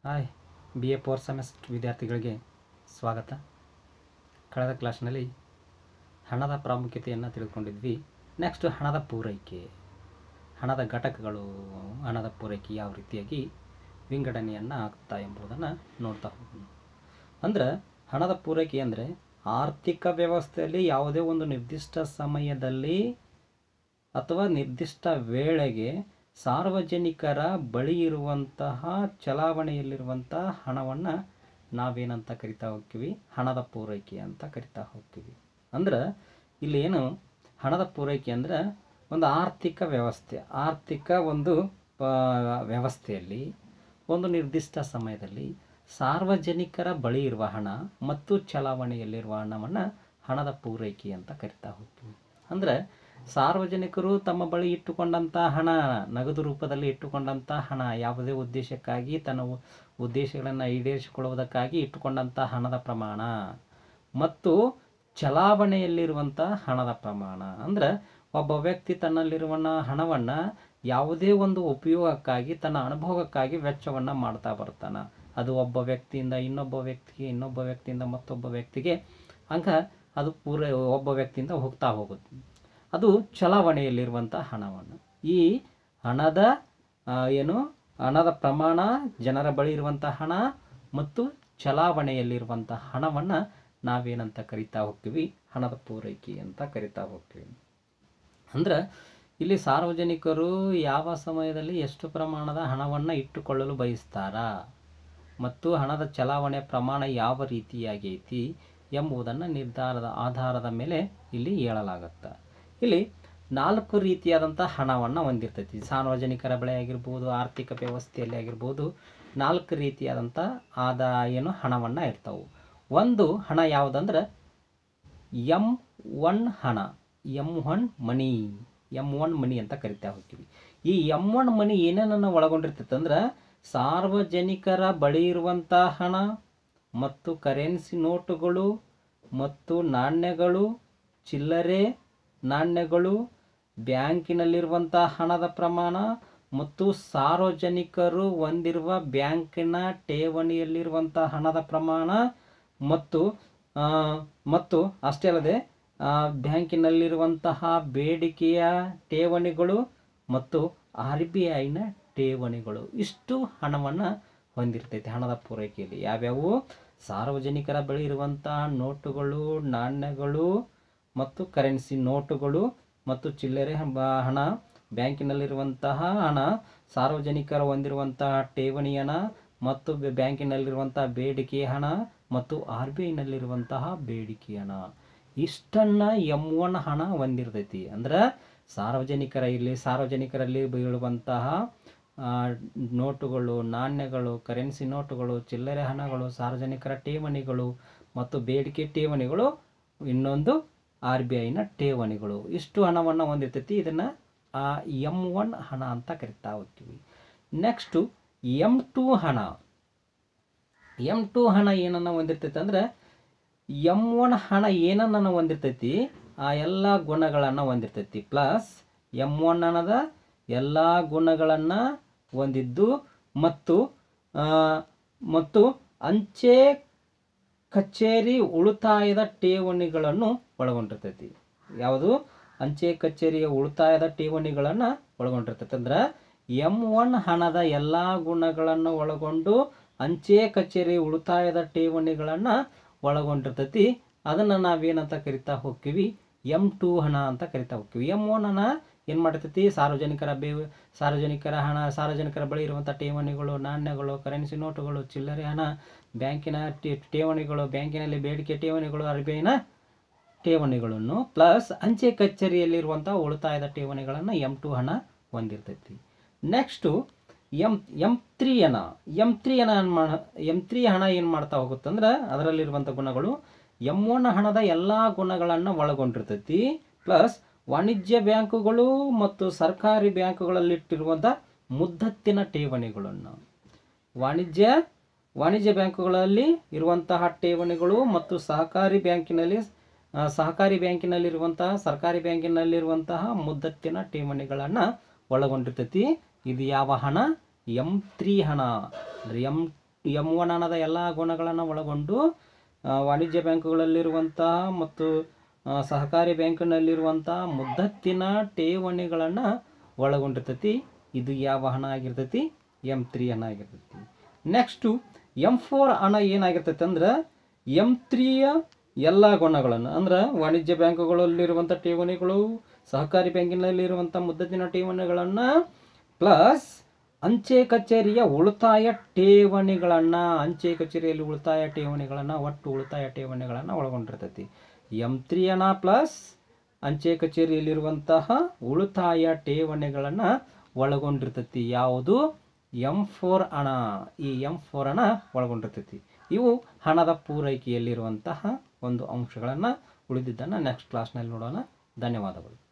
hi B A four semester ವಿದ್ಯಾರ್ಥಿಗಳಿಗೆ ಸ್ವಾಗತ ಕಳೆದ ಕ್ಲಾಸ್ನಲ್ಲಿ ಹಣದ ಪ್ರಾಮುಖ್ಯತೆಯನ್ನು ತಿಳ್ಕೊಂಡಿದ್ವಿ ನೆಕ್ಸ್ಟ್ ಹಣದ ಪೂರೈಕೆ ಹಣದ ಘಟಕಗಳು ಹಣದ ಪೂರೈಕೆ ಯಾವ ರೀತಿಯಾಗಿ ವಿಂಗಡಣೆಯನ್ನು ಆಗ್ತಾ ಎಂಬುದನ್ನು ನೋಡ್ತಾ ಹೋಗೋಣ ಅಂದ್ರೆ ಹಣದ ಪೂರೈಕೆ ಅಂದರೆ ಆರ್ಥಿಕ ವ್ಯವಸ್ಥೆಯಲ್ಲಿ ಯಾವುದೇ ಒಂದು ನಿರ್ದಿಷ್ಟ ಸಮಯದಲ್ಲಿ ಅಥವಾ ನಿರ್ದಿಷ್ಟ ವೇಳೆಗೆ ಸಾರ್ವಜನಿಕರ ಬಳಿ ಇರುವಂತಹ ಚಲಾವಣೆಯಲ್ಲಿರುವಂತಹ ಹಣವನ್ನು ನಾವೇನಂತ ಕರಿತಾ ಹೋಗ್ತೀವಿ ಹಣದ ಪೂರೈಕೆ ಅಂತ ಕರಿತಾ ಹೋಗ್ತೀವಿ ಅಂದ್ರೆ ಇಲ್ಲಿ ಏನು ಹಣದ ಪೂರೈಕೆ ಅಂದ್ರೆ ಒಂದು ಆರ್ಥಿಕ ವ್ಯವಸ್ಥೆ ಆರ್ಥಿಕ ಒಂದು ಆ, ವ್ಯವಸ್ಥೆಯಲ್ಲಿ ಒಂದು ನಿರ್ದಿಷ್ಟ ಸಮಯದಲ್ಲಿ ಸಾರ್ವಜನಿಕರ ಬಳಿ ಇರುವ ಹಣ ಮತ್ತು ಚಲಾವಣೆಯಲ್ಲಿರುವ ಹಣವನ್ನು ಹಣದ ಪೂರೈಕೆ ಅಂತ ಕರಿತಾ ಹೋಗ್ತೀವಿ ಅಂದರೆ ಸಾರ್ವಜನಿಕರು ತಮ್ಮ ಬಳಿ ಇಟ್ಟುಕೊಂಡಂಥ ಹಣ ನಗದು ರೂಪದಲ್ಲಿ ಇಟ್ಟುಕೊಂಡಂಥ ಹಣ ಯಾವುದೇ ಉದ್ದೇಶಕ್ಕಾಗಿ ತನ್ನ ಉ- ಉದ್ದೇಶಗಳನ್ನು ಈಡೇರಿಸಿಕೊಳ್ಳುವುದಕ್ಕಾಗಿ ಇಟ್ಟುಕೊಂಡಂಥ ಹಣದ ಪ್ರಮಾಣ ಮತ್ತು ಚಲಾವಣೆಯಲ್ಲಿರುವಂಥ ಹಣದ ಪ್ರಮಾಣ ಅಂದ್ರೆ ಒಬ್ಬ ವ್ಯಕ್ತಿ ತನ್ನಲ್ಲಿರುವ ಹಣವನ್ನು ಯಾವುದೇ ಒಂದು ಉಪಯೋಗಕ್ಕಾಗಿ ತನ್ನ ಅನುಭವಕ್ಕಾಗಿ ವೆಚ್ಚವನ್ನು ಮಾಡ್ತಾ ಬರ್ತಾನೆ ಅದು ಒಬ್ಬ ವ್ಯಕ್ತಿಯಿಂದ ಇನ್ನೊಬ್ಬ ವ್ಯಕ್ತಿಗೆ ಇನ್ನೊಬ್ಬ ವ್ಯಕ್ತಿಯಿಂದ ಮತ್ತೊಬ್ಬ ವ್ಯಕ್ತಿಗೆ ಹಂಗ ಅದು ಪೂರ ಒಬ್ಬ ವ್ಯಕ್ತಿಯಿಂದ ಹೋಗ್ತಾ ಹೋಗುತ್ತೆ ಅದು ಚಲಾವಣೆಯಲ್ಲಿರುವಂಥ ಹಣವನ್ನು ಈ ಹಣದ ಆ, ಏನು ಹಣದ ಪ್ರಮಾಣ ಜನರ ಬಳಿ ಇರುವಂಥ ಹಣ ಮತ್ತು ಚಲಾವಣೆಯಲ್ಲಿರುವಂಥ ಹಣವನ್ನು ನಾವೇನಂತ ಕರಿತಾ ಹೋಗ್ತೀವಿ ಹಣದ ಪೂರೈಕೆ ಅಂತ ಕರಿತಾ ಹೋಗ್ತೀವಿ ಅಂದ್ರೆ ಇಲ್ಲಿ ಸಾರ್ವಜನಿಕರು ಯಾವ ಸಮಯದಲ್ಲಿ ಎಷ್ಟು ಪ್ರಮಾಣದ ಹಣವನ್ನು ಇಟ್ಟುಕೊಳ್ಳಲು ಬಯಸ್ತಾರಾ ಮತ್ತು ಹಣದ ಚಲಾವಣೆ ಪ್ರಮಾಣ ಯಾವ ರೀತಿಯಾಗೈತಿ ಎಂಬುದನ್ನು ನಿರ್ಧಾರದ ಆಧಾರದ ಮೇಲೆ ಇಲ್ಲಿ ಹೇಳಲಾಗುತ್ತೆ ಇಲ್ಲಿ ನಾಲ್ಕು ರೀತಿಯಾದಂಥ ಹಣವನ್ನು ಹೊಂದಿರ್ತೈತಿ ಸಾರ್ವಜನಿಕರ ಬೆಳೆ ಆಗಿರ್ಬೋದು ಆರ್ಥಿಕ ವ್ಯವಸ್ಥೆಯಲ್ಲಿ ಆಗಿರ್ಬೋದು ನಾಲ್ಕು ರೀತಿಯಾದಂಥ ಆದಾಯ ಏನು ಹಣವನ್ನು ಇರ್ತಾವೆ ಒಂದು ಹಣ ಯಾವುದಂದ್ರೆ ಎಮ್ ಒನ್ ಹಣ M one money M one money ಅಂತ ಕರಿತಾ ಹೋಗ್ತೀವಿ ಈ ಎಮ್ ಒನ್ ಮನಿ ಏನೇನನ್ನು ಒಳಗೊಂಡಿರ್ತೈತೆ ಅಂದ್ರೆ ಸಾರ್ವಜನಿಕರ ಬಳಿ ಇರುವಂಥ ಹಣ ಮತ್ತು ಕರೆನ್ಸಿ ನೋಟುಗಳು ಮತ್ತು ನಾಣ್ಯಗಳು ಚಿಲ್ಲರೆ ನಾಣ್ಯಗಳು ಬ್ಯಾಂಕಿನಲ್ಲಿರುವಂಥ ಹಣದ ಪ್ರಮಾಣ ಮತ್ತು ಸಾರ್ವಜನಿಕರು ಹೊಂದಿರುವ ಬ್ಯಾಂಕಿನ ಠೇವಣಿಯಲ್ಲಿರುವಂಥ ಹಣದ ಪ್ರಮಾಣ ಮತ್ತು ಆ, ಮತ್ತು ಅಷ್ಟೇ ಅಲ್ಲದೆ ಆ, ಬ್ಯಾಂಕಿನಲ್ಲಿರುವಂತಹ ಬೇಡಿಕೆಯ ಠೇವಣಿಗಳು ಮತ್ತು ಆರ್ ಬಿ ಐನ ಠೇವಣಿಗಳು ಇಷ್ಟು ಹಣವನ್ನು ಹೊಂದಿರ್ತೈತೆ ಹಣದ ಪೂರೈಕೆಯಲ್ಲಿ ಯಾವ್ಯಾವು ಸಾರ್ವಜನಿಕರ ಬಳಿ ಇರುವಂತಹ ನೋಟುಗಳು ನಾಣ್ಯಗಳು ಮತ್ತು ಕರೆನ್ಸಿ ನೋಟುಗಳು ಮತ್ತು ಚಿಲ್ಲರೆ ಬ- ಹಣ ಬ್ಯಾಂಕಿನಲ್ಲಿರುವಂತಹ ಹಣ ಸಾರ್ವಜನಿಕರು ಹೊಂದಿರುವಂತಹ ಠೇವಣಿ ಹಣ ಮತ್ತು ಬೆ- ಬ್ಯಾಂಕಿನಲ್ಲಿರುವಂತಹ ಬೇಡಿಕೆ ಹಣ ಮತ್ತು ಆರ್ ಬಿ ಐನಲ್ಲಿರುವಂತಹ ಬೇಡಿಕೆ ಹಣ ಇಷ್ಟನ್ನ ಎಮ್ ಒನ್ ಹಣ ಹೊಂದಿರ್ತೈತಿ ಅಂದ್ರೆ ಸಾರ್ವಜನಿಕರ ಇಲ್ಲಿ ಸಾರ್ವಜನಿಕರಲ್ಲಿ ಬೀಳುವಂತಹ ಆ, ನೋಟುಗಳು ನಾಣ್ಯಗಳು ಕರೆನ್ಸಿ ನೋಟುಗಳು ಚಿಲ್ಲರೆ ಹಣಗಳು ಸಾರ್ವಜನಿಕರ ಠೇವಣಿಗಳು ಮತ್ತು ಬೇಡಿಕೆ ಠೇವಣಿಗಳು ಇನ್ನೊಂದು ಆರ್ ಬಿ ಐನ ಠೇವಣಿಗಳು ಇಷ್ಟು ಹಣವನ್ನು ಹೊಂದಿರ್ತೈತಿ ಇದನ್ನು ಎಮ್ ಒನ್ ಹಣ ಅಂತ ಕರಿತಾ ಹೋಗ್ತೀವಿ ನೆಕ್ಸ್ಟು ಎಮ್ ಟು ಹಣ ಎಮ್ ಟು ಹಣ ಏನನ್ನ ಹೊಂದಿರ್ತೈತೆ ಅಂದ್ರೆ ಎಮ್ ಒನ್ ಹಣ ಏನನ್ನ ಹೊಂದಿರ್ತೈತಿ ಆ ಎಲ್ಲ ಗುಣಗಳನ್ನು ಹೊಂದಿರ್ತೈತಿ ಪ್ಲಸ್ ಎಮ್ ಒನ್ ಹಣದ ಎಲ್ಲ ಗುಣಗಳನ್ನು ಹೊಂದಿದ್ದು ಮತ್ತು ಆ, ಮತ್ತು ಅಂಚೆ ಕಚೇರಿ ಉಳಿತಾಯದ ಠೇವಣಿಗಳನ್ನು ಒಳಗೊಂಡಿರ್ತೈತಿ ಯಾವುದು ಅಂಚೆ ಕಚೇರಿಯ ಉಳಿತಾಯದ ಠೇವಣಿಗಳನ್ನು ಒಳಗೊಂಡಿರ್ತೈತಿ ಅಂದ್ರೆ ಎಮ್ ಒನ್ ಹಣದ ಎಲ್ಲ ಗುಣಗಳನ್ನು ಒಳಗೊಂಡು ಅಂಚೆ ಕಚೇರಿ ಉಳಿತಾಯದ ಠೇವಣಿಗಳನ್ನು ಒಳಗೊಂಡಿರ್ತೈತಿ ಅದನ್ನು ನಾವೇನಂತ ಕರಿತಾ ಹೋಗ್ತೀವಿ ಎಮ್ ಟು ಹಣ ಅಂತ ಕರಿತಾ ಹೋಗ್ತೀವಿ ಎಮ್ ಒನ್ ಹಣ ಏನು ಮಾಡ್ತೈತಿ ಸಾರ್ವಜನಿಕರ ಬೇ ಸಾರ್ವಜನಿಕರ ಹಣ ಸಾರ್ವಜನಿಕರ ಬಳಿ ಇರುವಂಥ ಠೇವಣಿಗಳು ನಾಣ್ಯಗಳು ಕರೆನ್ಸಿ ನೋಟುಗಳು ಚಿಲ್ಲರೆ ಹಣ ಬ್ಯಾಂಕಿನ ಠೇ- ಠೇವಣಿಗಳು ಬ್ಯಾಂಕಿನಲ್ಲಿ ಬೇಡಿಕೆ ಠೇವಣಿಗಳು ಆರ್ ಬಿ ಐನ ಠೇವಣಿಗಳನ್ನು ಪ್ಲಸ್ ಅಂಚೆ ಕಚೇರಿಯಲ್ಲಿರುವಂಥ ಉಳಿತಾಯದ ಠೇವಣಿಗಳನ್ನು ಎಮ್ ಟು ಹಣ ಹೊಂದಿರ್ತೈತಿ ನೆಕ್ಸ್ಟು ಎಮ್ ಎಮ್ ತ್ರೀ ಹಣ ಎಮ್ ತ್ರೀ ಹಣ ಏನು ಮಾಡ ಎಮ್ ತ್ರೀ ಹಣ ಏನು ಮಾಡ್ತಾ ಹೋಗುತ್ತಂದ್ರೆ ಅದರಲ್ಲಿರುವಂಥ ಗುಣಗಳು ಎಮ್ ಒನ್ ಹಣದ ಎಲ್ಲ ಗುಣಗಳನ್ನು ಒಳಗೊಂಡಿರ್ತೈತಿ ಪ್ಲಸ್ ವಾಣಿಜ್ಯ ಬ್ಯಾಂಕುಗಳು ಮತ್ತು ಸರ್ಕಾರಿ ಬ್ಯಾಂಕುಗಳಲ್ಲಿಟ್ಟಿರುವಂಥ ಮುದ್ದತ್ತಿನ ಠೇವಣಿಗಳನ್ನು ವಾಣಿಜ್ಯ ವಾಣಿಜ್ಯ ಬ್ಯಾಂಕುಗಳಲ್ಲಿ ಇರುವಂತಹ ಠೇವಣಿಗಳು ಮತ್ತು ಸಹಕಾರಿ ಬ್ಯಾಂಕಿನಲ್ಲಿ ಆ, ಸಹಕಾರಿ ಬ್ಯಾಂಕಿನಲ್ಲಿರುವಂತಹ ಸರ್ಕಾರಿ ಬ್ಯಾಂಕಿನಲ್ಲಿರುವಂತಹ ಮುದ್ದತ್ತಿನ ಠೇವಣಿಗಳನ್ನು ಒಳಗೊಂಡಿರ್ತೈತಿ ಇದು ಯಾವ ಹಣ ಎಮ್ ತ್ರೀ ಹಣ ಅಂದರೆ ಎಮ್ ಎಮ್ ಒನ್ ಹಣದ ಎಲ್ಲ ಗುಣಗಳನ್ನು ಒಳಗೊಂಡು ಆ, ವಾಣಿಜ್ಯ ಬ್ಯಾಂಕುಗಳಲ್ಲಿರುವಂತಹ ಮತ್ತು ಆ, ಸಹಕಾರಿ ಬ್ಯಾಂಕಿನಲ್ಲಿರುವಂತಹ ಮುದ್ದತ್ತಿನ ಠೇವಣಿಗಳನ್ನು ಒಳಗೊಂಡಿರ್ತೈತಿ ಇದು ಯಾವ ಹಣ ಆಗಿರ್ತೈತಿ ಎಮ್ ತ್ರೀ ಹಣ ಆಗಿರ್ತೈತಿ ನೆಕ್ಸ್ಟು ಎಮ್ ಫೋರ್ ಹಣ ಏನಾಗಿರ್ತೈತೆ ಅಂದ್ರೆ ಎಮ್ ತ್ರೀಯ ಎಲ್ಲ ಗುಣಗಳನ್ನು ಅಂದ್ರೆ ವಾಣಿಜ್ಯ ಬ್ಯಾಂಕುಗಳಲ್ಲಿರುವಂಥ ಠೇವಣಿಗಳು ಸಹಕಾರಿ ಬ್ಯಾಂಕಿನಲ್ಲಿರುವಂಥ ಮುದ್ದತಿನ ಠೇವಣಿಗಳನ್ನು ಪ್ಲಸ್ ಅಂಚೆ ಕಚೇರಿಯ ಉಳಿತಾಯ ಠೇವಣಿಗಳನ್ನು ಅಂಚೆ ಕಚೇರಿಯಲ್ಲಿ ಉಳಿತಾಯ ಠೇವಣಿಗಳನ್ನು ಒಟ್ಟು ಉಳಿತಾಯ ಠೇವಣಿಗಳನ್ನು ಒಳಗೊಂಡಿರ್ತೈತಿ ಎಮ್ ತ್ರೀ ಹಣ ಪ್ಲಸ್ ಅಂಚೆ ಕಚೇರಿಯಲ್ಲಿರುವಂತಹ ಉಳಿತಾಯ ಠೇವಣಿಗಳನ್ನು ಒಳಗೊಂಡಿರ್ತೈತಿ ಯಾವುದು ಎಮ್ ಫೋರ್ ಹಣ ಈ ಎಮ್ ಫೋರ್ ಹಣ ಒಳಗೊಂಡಿರ್ತೈತಿ ಇವು ಹಣದ ಪೂರೈಕೆಯಲ್ಲಿರುವಂತಹ ಒಂದು ಅಂಶಗಳನ್ನು ಉಳಿದಿದ್ದನ್ನು ನೆಕ್ಸ್ಟ್ ಕ್ಲಾಸ್ನಲ್ಲಿ ನೋಡೋಣ ಧನ್ಯವಾದಗಳು